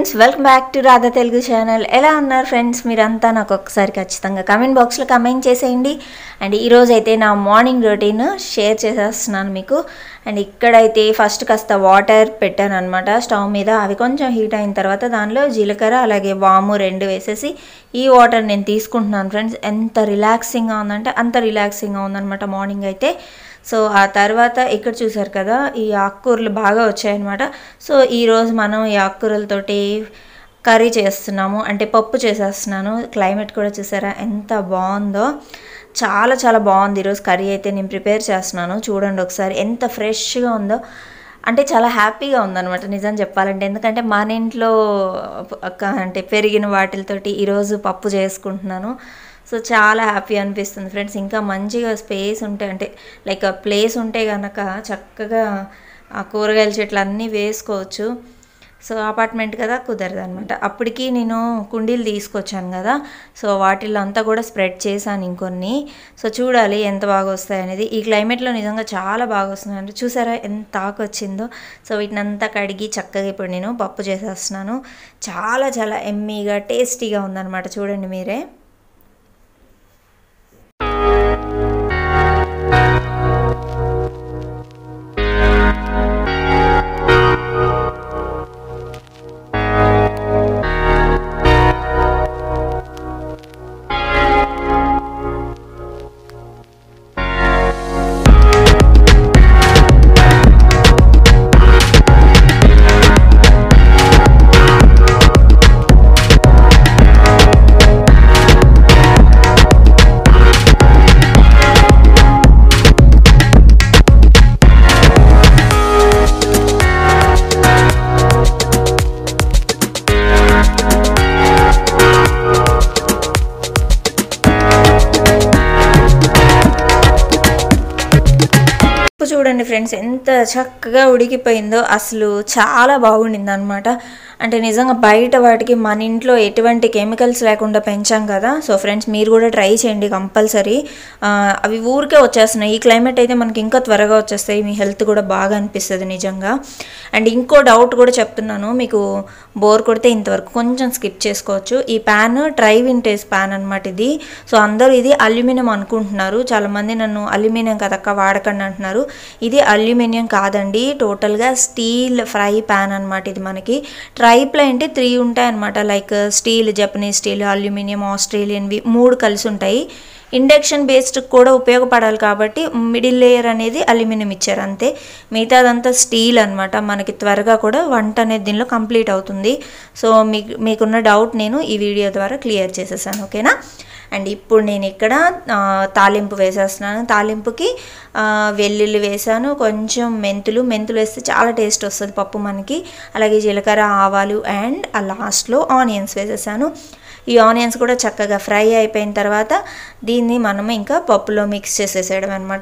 friends welcome back to Radha Telugu channel ఎలా ఉన్నారు friends మీరంతా నాకు ఒకసారి ఖచ్చితంగా కమెంట్ బాక్స్లో కమెంట్ చేసేయండి అండ్ ఈరోజు అయితే నా మార్నింగ్ రొటీన్ షేర్ చేసేస్తున్నాను మీకు అండ్ ఇక్కడైతే ఫస్ట్ కాస్త వాటర్ పెట్టాను అనమాట స్టవ్ మీద అవి కొంచెం హీట్ అయిన తర్వాత దానిలో జీలకర్ర అలాగే వాము రెండు వేసేసి ఈ వాటర్ నేను తీసుకుంటున్నాను ఫ్రెండ్స్ ఎంత రిలాక్సింగ్గా ఉందంటే అంత రిలాక్సింగ్గా ఉందన్నమాట మార్నింగ్ అయితే సో ఆ తర్వాత ఇక్కడ చూసారు కదా ఈ ఆకుకూరలు బాగా వచ్చాయన్నమాట సో ఈరోజు మనం ఈ ఆకుకూరలతోటి కర్రీ చేస్తున్నాము అంటే పప్పు చేసేస్తున్నాను క్లైమేట్ కూడా చూసారా ఎంత బాగుందో చాలా చాలా బాగుంది ఈరోజు కర్రీ అయితే నేను ప్రిపేర్ చేస్తున్నాను చూడండి ఒకసారి ఎంత ఫ్రెష్గా ఉందో అంటే చాలా హ్యాపీగా ఉందన్నమాట నిజం చెప్పాలంటే ఎందుకంటే మన ఇంట్లో ఒక- అంటే పెరిగిన వాటితోటి ఈరోజు పప్పు చేసుకుంటున్నాను సో చాలా హ్యాపీ అనిపిస్తుంది ఫ్రెండ్స్ ఇంకా మంచిగా స్పేస్ ఉంటే అంటే లైక్ ప్లేస్ ఉంటే కనుక చక్కగా ఆ కూరగాయల చెట్లు అన్నీ వేసుకోవచ్చు సో అపార్ట్మెంట్ కదా కుదరదు అనమాట అప్పటికి నేను కుండీలు తీసుకొచ్చాను కదా సో వాటిల్లో అంతా కూడా స్ప్రెడ్ చేశాను ఇంకొన్ని సో చూడాలి ఎంత బాగా వస్తాయి అనేది ఈ క్లైమేట్లో నిజంగా చాలా బాగా వస్తుంది అంటే చూసారా ఎంత ఆకు వచ్చిందో సో వీటిని అంతా కడిగి చక్కగా ఇప్పుడు నేను పప్పు చేసేస్తున్నాను చాలా చాలా ఎమ్మీగా టేస్టీగా ఉందన్నమాట చూడండి మీరే పప్పు చూడండి ఫ్రెండ్స్ ఎంత చక్కగా ఉడికిపోయిందో అసలు చాలా బాగుండింది అనమాట అంటే నిజంగా బయట వాటికి మన ఇంట్లో ఎటువంటి కెమికల్స్ లేకుండా పెంచాం కదా సో ఫ్రెండ్స్ మీరు కూడా ట్రై చేయండి కంపల్సరీ అవి ఊరికే వచ్చేస్తున్నాయి ఈ క్లైమేట్ అయితే మనకి ఇంకా త్వరగా వచ్చేస్తాయి మీ హెల్త్ కూడా బాగా అనిపిస్తుంది నిజంగా అండ్ ఇంకో డౌట్ కూడా చెప్తున్నాను మీకు బోర్ కొడితే ఇంతవరకు కొంచెం స్కిప్ చేసుకోవచ్చు ఈ ప్యాన్ ట్రై వింటేజ్ ప్యాన్ అనమాట ఇది సో అందరూ ఇది అల్యూమినియం అనుకుంటున్నారు చాలామంది నన్ను అల్యూమినియం కదక్క వాడకండి అంటున్నారు ఇది అల్యూమినియం కాదండి టోటల్గా స్టీల్ ఫ్రై ప్యాన్ అనమాట ఇది మనకి ట్రైప్లో అంటే త్రీ ఉంటాయి అనమాట like steel Japanese steel aluminium ఆస్ట్రేలియన్వి మూడు కలిసి ఉంటాయి ఇండక్షన్ బేస్డ్ కూడా ఉపయోగపడాలి కాబట్టి మిడిల్ లేయర్ అనేది అల్యూమినియం ఇచ్చారు అంతే మిగతాదంతా స్టీల్ అనమాట మనకి త్వరగా కూడా వంట అనేది దీనిలో కంప్లీట్ అవుతుంది సో మీకు మీకున్న డౌట్ నేను ఈ వీడియో ద్వారా క్లియర్ చేసేసాను ఓకేనా అండ్ ఇప్పుడు నేను ఇక్కడ ఆ, తాలింపు వేసేస్తున్నాను తాలింపుకి ఆ, వెల్లుల్లి వేసాను కొంచెం మెంతులు మెంతులు వేస్తే చాలా టేస్ట్ వస్తుంది పప్పు మనకి అలాగే జీలకర్ర ఆవాలు అండ్ ఆ లాస్ట్లో ఆనియన్స్ వేసేసాను ఈ ఆనియన్స్ కూడా చక్కగా ఫ్రై అయిపోయిన తర్వాత దీన్ని మనం ఇంకా పప్పులో మిక్స్ చేసేసేయడం అనమాట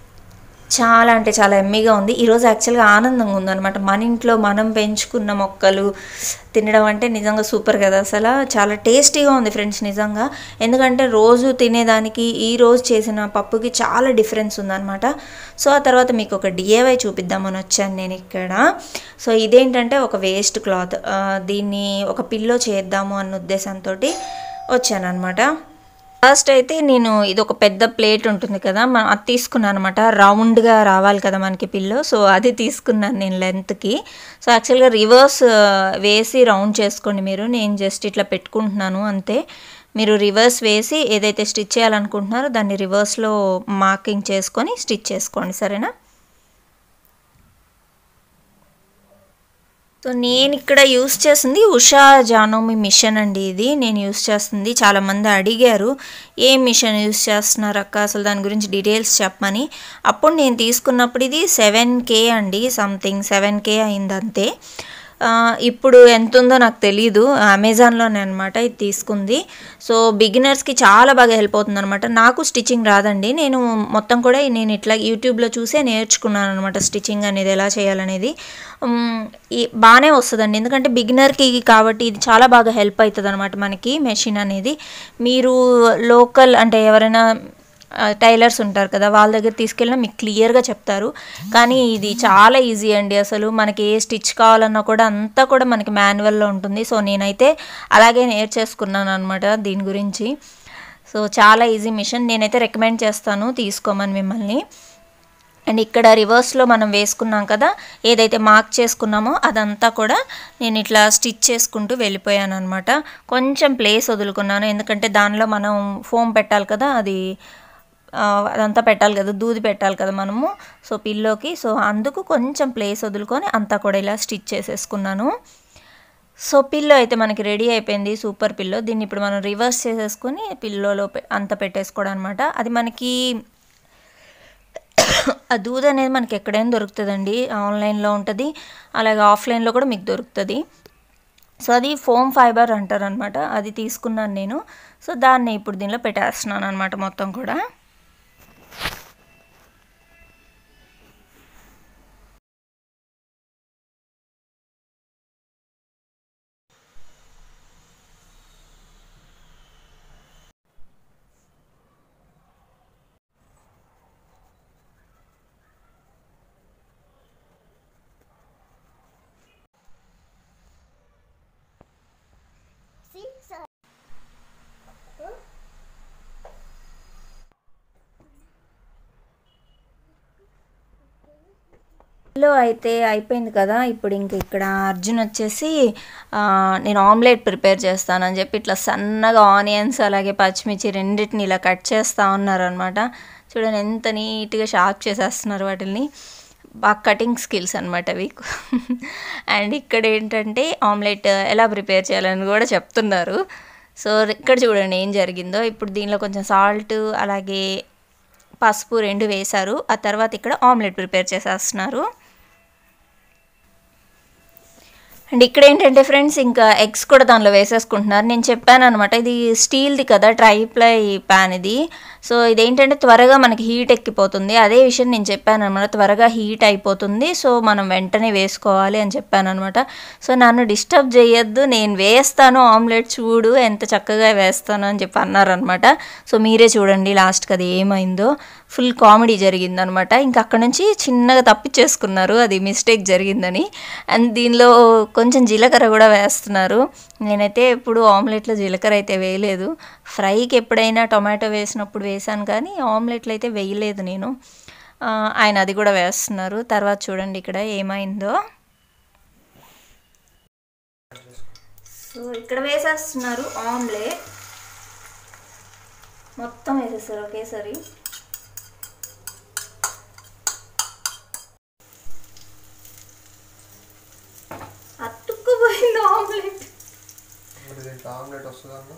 చాలా అంటే చాలా ఎమ్మీగా ఉంది ఈరోజు యాక్చువల్గా ఆనందంగా ఉందన్నమాట మన ఇంట్లో మనం పెంచుకున్న మొక్కలు తినడం అంటే నిజంగా సూపర్ కదా అసలు చాలా టేస్టీగా ఉంది ఫ్రెండ్స్ నిజంగా ఎందుకంటే రోజు తినేదానికి ఈ రోజు చేసిన పప్పుకి చాలా డిఫరెన్స్ ఉందన్నమాట సో ఆ తర్వాత మీకు ఒక డిఏవై చూపిద్దామని వచ్చాను నేను ఇక్కడ సో ఇదేంటంటే ఒక వేస్ట్ క్లాత్ దీన్ని ఒక పిల్లో చేద్దాము అన్న ఉద్దేశంతో వచ్చానమాట ఫస్ట్ అయితే నేను ఇది ఒక పెద్ద ప్లేట్ ఉంటుంది కదా మనం అది తీసుకున్నాను అనమాట రౌండ్గా రావాలి కదా మనకి పిల్లో సో అది తీసుకున్నాను నేను లెంత్కి సో యాక్చువల్గా రివర్స్ వేసి రౌండ్ చేసుకోండి మీరు నేను జస్ట్ ఇట్లా పెట్టుకుంటున్నాను అంతే మీరు రివర్స్ వేసి ఏదైతే స్టిచ్ చేయాలనుకుంటున్నారో దాన్ని రివర్స్లో మార్కింగ్ చేసుకొని స్టిచ్ చేసుకోండి సరేనా సో నేను ఇక్కడ యూస్ చేస్తుంది ఉషా జానోమి మిషన్ అండి ఇది నేను యూస్ చేస్తుంది చాలామంది అడిగారు ఏ మిషన్ యూస్ చేస్తున్నారు అక్క అసలు దాని గురించి డీటెయిల్స్ చెప్పమని అప్పుడు నేను తీసుకున్నప్పుడు ఇది సెవెన్ కే అండి సంథింగ్ సెవెన్ కే అయింది అంతే ఆ, ఇప్పుడు ఎంత ఉందో నాకు తెలియదు అమెజాన్లోనే అనమాట ఇది తీసుకుంది సో బిగినర్స్కి చాలా బాగా హెల్ప్ అవుతుంది అనమాట నాకు స్టిచ్చింగ్ రాదండి నేను మొత్తం కూడా నేను ఇట్లా యూట్యూబ్లో చూసే నేర్చుకున్నాను అనమాట స్టిచ్చింగ్ అనేది ఎలా చేయాలనేది ఉమ్, ఈ బాగానే వస్తుందండి ఎందుకంటే బిగినర్కి కాబట్టి ఇది చాలా బాగా హెల్ప్ అవుతుంది అనమాట మనకి మెషిన్ అనేది మీరు లోకల్ అంటే ఎవరైనా టైలర్స్ ఉంటారు కదా వాళ్ళ దగ్గర తీసుకెళ్ళినా మీకు క్లియర్గా చెప్తారు కానీ ఇది చాలా ఈజీ అండి అసలు మనకి ఏ స్టిచ్ కావాలన్నా కూడా అంతా కూడా మనకి మాన్యువల్లో ఉంటుంది సో నేనైతే అలాగే నేర్చేసుకున్నాను అనమాట దీని గురించి సో చాలా ఈజీ మిషన్ నేనైతే రికమెండ్ చేస్తాను తీసుకోమని మిమ్మల్ని అండ్ ఇక్కడ రివర్స్లో మనం వేసుకున్నాం కదా ఏదైతే మార్క్ చేసుకున్నామో అదంతా కూడా నేను ఇట్లా స్టిచ్ చేసుకుంటూ వెళ్ళిపోయాను అనమాట కొంచెం ప్లేస్ వదులుకున్నాను ఎందుకంటే దానిలో మనం ఫోమ్ పెట్టాలి కదా అది ఆ, అదంతా పెట్టాలి కదా దూది పెట్టాలి కదా మనము సో పిల్లోకి సో అందుకు కొంచెం ప్లేస్ వదులుకొని అంతా కూడా ఇలా స్టిచ్ చేసేసుకున్నాను సో పిల్లో అయితే మనకి రెడీ అయిపోయింది సూపర్ పిల్లో దీన్ని ఇప్పుడు మనం రివర్స్ చేసేసుకొని పిల్లోలో పె- అంత పెట్టేసుకోవడం అనమాట అది మనకి ఆ దూద్ అనేది మనకి ఎక్కడైనా దొరుకుతుందండి ఆన్లైన్లో ఉంటుంది అలాగే ఆఫ్లైన్లో కూడా మీకు దొరుకుతుంది సో అది ఫోమ్ ఫైబర్ అంటారు అనమాట అది తీసుకున్నాను నేను సో దాన్ని ఇప్పుడు దీనిలో పెట్టేస్తున్నాను అనమాట మొత్తం కూడా లో అయితే అయిపోయింది కదా ఇప్పుడు ఇంక ఇక్కడ అర్జున్ వచ్చేసి ఆ, నేను ఆమ్లెట్ ప్రిపేర్ చేస్తానని చెప్పి ఇట్లా సన్నగా ఆనియన్స్ అలాగే పచ్చిమిర్చి రెండింటిని ఇలా కట్ చేస్తూ ఉన్నారనమాట చూడండి ఎంత నీట్గా షార్ప్ చేసేస్తున్నారు వాటిని బాగా కటింగ్ స్కిల్స్ అనమాట అవి అండ్ ఇక్కడ ఏంటంటే ఆమ్లెట్ ఎలా ప్రిపేర్ చేయాలని కూడా చెప్తున్నారు సో ఇక్కడ చూడండి ఏం జరిగిందో ఇప్పుడు దీనిలో కొంచెం సాల్ట్ అలాగే పసుపు రెండు వేశారు ఆ తర్వాత ఇక్కడ ఆమ్లెట్ ప్రిపేర్ చేసేస్తున్నారు అండ్ ఇక్కడ ఏంటంటే ఫ్రెండ్స్ ఇంకా ఎగ్స్ కూడా దానిలో వేసేసుకుంటున్నారు నేను చెప్పాను అనమాట ఇది స్టీల్ది కదా ట్రైప్లై ప్యాన్ ఇది సో ఇదేంటంటే త్వరగా మనకి హీట్ ఎక్కిపోతుంది అదే విషయం నేను చెప్పాను అనమాట త్వరగా హీట్ అయిపోతుంది సో మనం వెంటనే వేసుకోవాలి అని చెప్పాను అనమాట సో నన్ను డిస్టర్బ్ చేయొద్దు నేను వేస్తాను ఆమ్లెట్ చూడు ఎంత చక్కగా వేస్తాను అని చెప్పి అన్నారనమాట సో మీరే చూడండి లాస్ట్కి అది ఏమైందో ఫుల్ కామెడీ జరిగిందనమాట ఇంకా అక్కడ నుంచి చిన్నగా తప్పించేసుకున్నారు అది మిస్టేక్ జరిగిందని అండ్ దీనిలో కొంచెం జీలకర్ర కూడా వేస్తున్నారు నేనైతే ఎప్పుడు ఆమ్లెట్లో జీలకర్ర అయితే వేయలేదు ఫ్రైకి ఎప్పుడైనా టొమాటో వేసినప్పుడు వేసాను కానీ ఆమ్లెట్లు అయితే వేయలేదు నేను ఆ, ఆయన అది కూడా వేస్తున్నారు తర్వాత చూడండి ఇక్కడ ఏమైందో సో ఇక్కడ వేసేస్తున్నారు ఆమ్లెట్ మొత్తం వేసేస్తారు ఒకేసారి అతుక్కుపోయింది ఆమ్లెట్ మరి దీంట్లో ఆమ్లెట్ వస్తుందన్న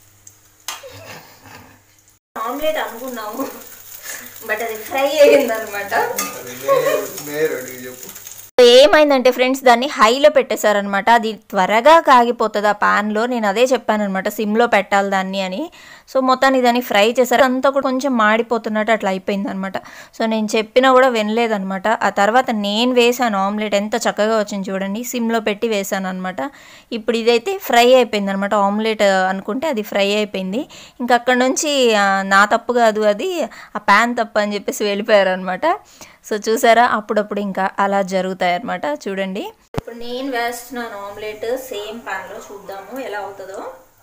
ఆమ్లెట్ అనుకున్నాము బట్ అది ఫ్రై అయ్యింది అనమాట మేరు అడిగి చెప్పు ఏమైందంటే ఫ్రెండ్స్ దాన్ని హైలో పెట్టేశారనమాట అది త్వరగా కాగిపోతుంది ఆ పాన్లో నేను అదే చెప్పాను అనమాట సిమ్లో పెట్టాలి దాన్ని అని సో మొత్తాన్ని దాన్ని ఫ్రై చేశారు అంతా కూడా కొంచెం మాడిపోతున్నట్టు అట్లా అయిపోయింది అనమాట సో నేను చెప్పినా కూడా వినలేదనమాట ఆ తర్వాత నేను వేసాను ఆమ్లెట్ ఎంత చక్కగా వచ్చింది చూడండి సిమ్లో పెట్టి వేసాను అనమాట ఇప్పుడు ఇదైతే ఫ్రై అయిపోయింది అనమాట ఆమ్లెట్ అనుకుంటే అది ఫ్రై అయిపోయింది ఇంకా అక్కడ నుంచి ఆ, నా తప్పు కాదు అది ఆ ప్యాన్ తప్పు అని చెప్పేసి వెళ్ళిపోయారు అనమాట సో చూసారా అప్పుడప్పుడు ఇంకా అలా జరుగుతాయి అనమాట చూడండి ఇప్పుడు నేను వేస్తున్నాను ఆమ్లెట్ సేమ్ ప్యాన్లో చూద్దాము ఎలా అవుతుందో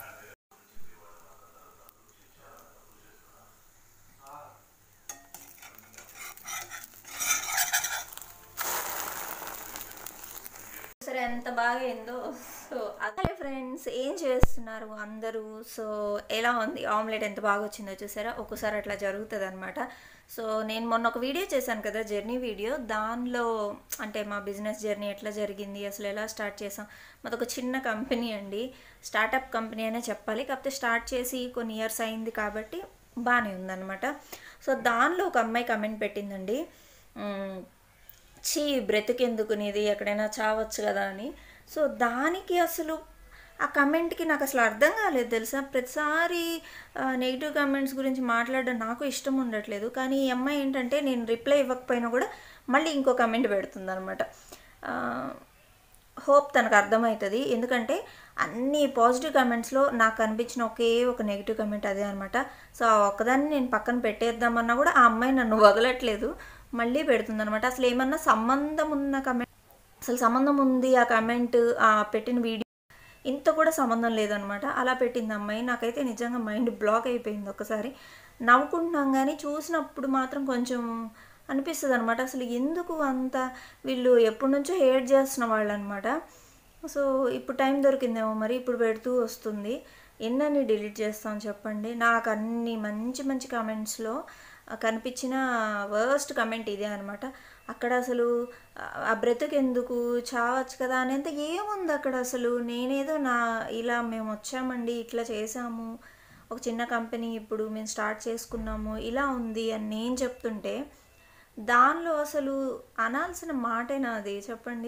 సరే ఎంత బాగా అయిందో సో అదే ఫ్రెండ్స్ ఏం చేస్తున్నారు అందరూ సో ఎలా ఉంది ఆమ్లెట్ ఎంత బాగా వచ్చిందో చూసారా ఒక్కోసారి అట్లా జరుగుతుంది అనమాట సో నేను మొన్న ఒక వీడియో చేశాను కదా జర్నీ వీడియో దానిలో అంటే మా బిజినెస్ జర్నీ ఎట్లా జరిగింది అసలు ఎలా స్టార్ట్ చేసాం మాది ఒక చిన్న కంపెనీ అండి స్టార్టప్ కంపెనీ అనే చెప్పాలి కాకపోతే స్టార్ట్ చేసి కొన్ని ఇయర్స్ అయింది కాబట్టి బాగానే ఉందన్నమాట సో దానిలో ఒక అమ్మాయి కమెంట్ పెట్టిందండి ఉమ్, చీ బ్రతికెందుకు నీది ఎక్కడైనా చావచ్చు కదా అని సో దానికి అసలు ఆ కమెంట్కి నాకు అసలు అర్థం కాలేదు తెలుసా ప్రతిసారి నెగిటివ్ కమెంట్స్ గురించి మాట్లాడడం నాకు ఇష్టం ఉండట్లేదు కానీ ఈ అమ్మాయి ఏంటంటే నేను రిప్లై ఇవ్వకపోయినా కూడా మళ్ళీ ఇంకో కమెంట్ పెడుతుంది అనమాట హోప్ తనకు అర్థమవుతుంది ఎందుకంటే అన్ని పాజిటివ్ కమెంట్స్లో నాకు కనిపించిన ఒకే ఒక నెగిటివ్ కమెంట్ అదే అనమాట సో ఆ ఒక్కదాన్ని నేను పక్కన పెట్టేద్దామన్నా కూడా ఆ అమ్మాయి నన్ను వదలట్లేదు మళ్ళీ పెడుతుంది అనమాట అసలు ఏమన్నా సంబంధం ఉన్న కమెంట్ అసలు సంబంధం ఉంది ఆ కమెంట్ ఆ పెట్టిన వీడియో ఇంత కూడా సంబంధం లేదనమాట అలా పెట్టింది అమ్మాయి నాకైతే నిజంగా మైండ్ బ్లాక్ అయిపోయింది ఒకసారి నవ్వుకుంటున్నాం కానీ చూసినప్పుడు మాత్రం కొంచెం అనిపిస్తుంది అనమాట అసలు ఎందుకు అంత వీళ్ళు ఎప్పటి నుంచో హేట్ చేస్తున్న వాళ్ళు అనమాట సో ఇప్పుడు టైం దొరికిందేమో మరి ఇప్పుడు పెడుతూ వస్తుంది ఎన్నని డిలీట్ చేస్తాం చెప్పండి నాకు అన్ని మంచి మంచి కామెంట్స్లో కనిపించిన వర్స్ట్ కమెంట్ ఇదే అనమాట అక్కడ అసలు ఆ బ్రతుకు ఎందుకు చావచ్చు కదా అనేంత ఏముంది అక్కడ అసలు నేనేదో నా ఇలా మేము వచ్చామండి ఇట్లా చేసాము ఒక చిన్న కంపెనీ ఇప్పుడు మేము స్టార్ట్ చేసుకున్నాము ఇలా ఉంది అని నేను చెప్తుంటే దానిలో అసలు అనాల్సిన మాటేనా అది చెప్పండి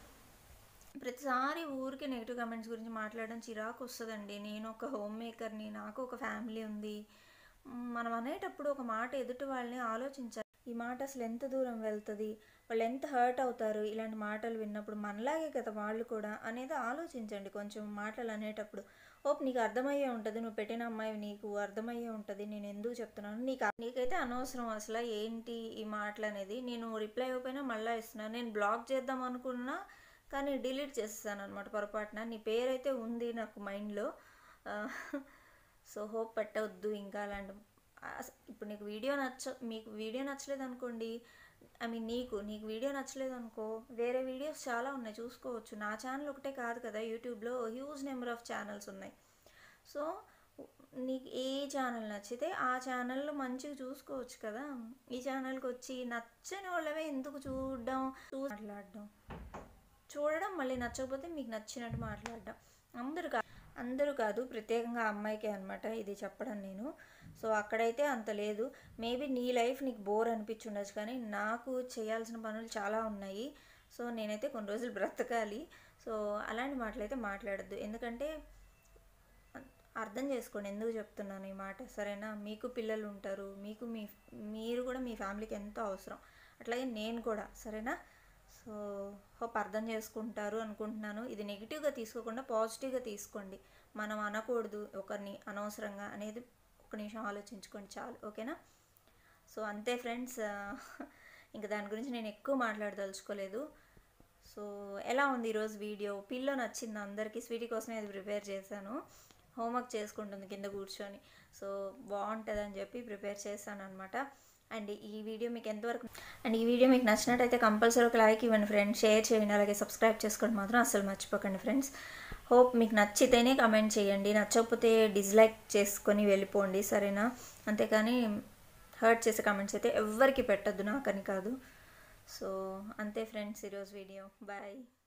ప్రతిసారి ఊరికి నెగిటివ్ కమెంట్స్ గురించి మాట్లాడడం చిరాకు వస్తుందండి నేను ఒక హోమ్ మేకర్ని నాకు ఒక ఫ్యామిలీ ఉంది మ్, మనం అనేటప్పుడు ఒక మాట ఎదుటి వాళ్ళని ఆలోచించాలి ఈ మాట అసలు ఎంత దూరం వెళ్తుంది వాళ్ళు ఎంత హర్ట్ అవుతారు ఇలాంటి మాటలు విన్నప్పుడు మనలాగే కదా వాళ్ళు కూడా అనేది ఆలోచించండి కొంచెం మాటలు అనేటప్పుడు ఓప్ నీకు అర్థమయ్యే ఉంటుంది నువ్వు పెట్టిన అమ్మాయి నీకు అర్థమయ్యే ఉంటుంది నేను ఎందుకు చెప్తున్నాను నీకు నీకైతే అనవసరం అసలు ఏంటి ఈ మాటలు అనేది నేను రిప్లై ఇవ్వకపోయినా మళ్ళీ ఇస్తున్నాను నేను బ్లాక్ చేద్దాం అనుకున్నా కానీ డిలీట్ చేసేసాను అనమాట పొరపాటున నీ పేరైతే ఉంది నాకు మైండ్లో సో హోప్ పెట్టవద్దు ఇంకా అలాంటి అస- ఇప్పుడు నీకు వీడియో నచ్చ మీకు వీడియో నచ్చలేదు అనుకోండి ఐ మీన్ నీకు నీకు వీడియో నచ్చలేదు అనుకో వేరే వీడియోస్ చాలా ఉన్నాయి చూసుకోవచ్చు నా ఛానల్ ఒకటే కాదు కదా యూట్యూబ్లో హ్యూజ్ నెంబర్ ఆఫ్ ఛానల్స్ ఉన్నాయి సో నీకు ఏ ఛానల్ నచ్చితే ఆ ఛానల్లో మంచిగా చూసుకోవచ్చు కదా ఈ ఛానల్కి వచ్చి నచ్చని వాళ్ళవే ఎందుకు చూడడం చూ మాట్లాడడం చూడడం మళ్ళీ నచ్చకపోతే మీకు నచ్చినట్టు మాట్లాడడం అందరూ కాదు అందరూ కాదు ప్రత్యేకంగా అమ్మాయికే అనమాట ఇది చెప్పడం నేను సో అక్కడైతే అంత లేదు మేబీ నీ లైఫ్ నీకు బోర్ అనిపించుండొచ్చు కానీ నాకు చేయాల్సిన పనులు చాలా ఉన్నాయి సో నేనైతే కొన్ని రోజులు బ్రతకాలి సో అలాంటి మాటలైతే మాట్లాడద్దు ఎందుకంటే అర్థం చేసుకోండి ఎందుకు చెప్తున్నాను ఈ మాట సరేనా మీకు పిల్లలు ఉంటారు మీకు మీ మీరు కూడా మీ ఫ్యామిలీకి ఎంతో అవసరం అట్లాగే నేను కూడా సరేనా సో హోప్ అర్థం చేసుకుంటారు అనుకుంటున్నాను ఇది నెగిటివ్గా తీసుకోకుండా పాజిటివ్గా తీసుకోండి మనం అనకూడదు ఒకరిని అనవసరంగా అనేది ఒక నిమిషం ఆలోచించుకోండి చాలు ఓకేనా సో అంతే ఫ్రెండ్స్ ఇంకా దాని గురించి నేను ఎక్కువ మాట్లాడదలుచుకోలేదు సో ఎలా ఉంది ఈరోజు వీడియో పిల్లో నచ్చింది అందరికీ స్వీటీ కోసమే అది ప్రిపేర్ చేశాను హోంవర్క్ చేసుకుంటుంది కింద కూర్చొని సో బాగుంటుందని చెప్పి ప్రిపేర్ చేశాను అనమాట అండ్ ఈ వీడియో మీకు ఎంతవరకు అండ్ ఈ వీడియో మీకు నచ్చినట్టయితే కంపల్సరీ ఒక లైక్ ఇవ్వండి ఫ్రెండ్స్ షేర్ చేయండి అలాగే సబ్స్క్రైబ్ చేసుకోండి మాత్రం అసలు మర్చిపోకండి ఫ్రెండ్స్ హోప్ మీకు నచ్చితేనే కమెంట్ చేయండి నచ్చకపోతే డిస్లైక్ చేసుకొని వెళ్ళిపోండి సరేనా అంతేకాని హర్ట్ చేసే కమెంట్స్ అయితే ఎవ్వరికి పెట్టద్దు నాకని కాదు సో అంతే ఫ్రెండ్స్ ఈరోజు వీడియో బాయ్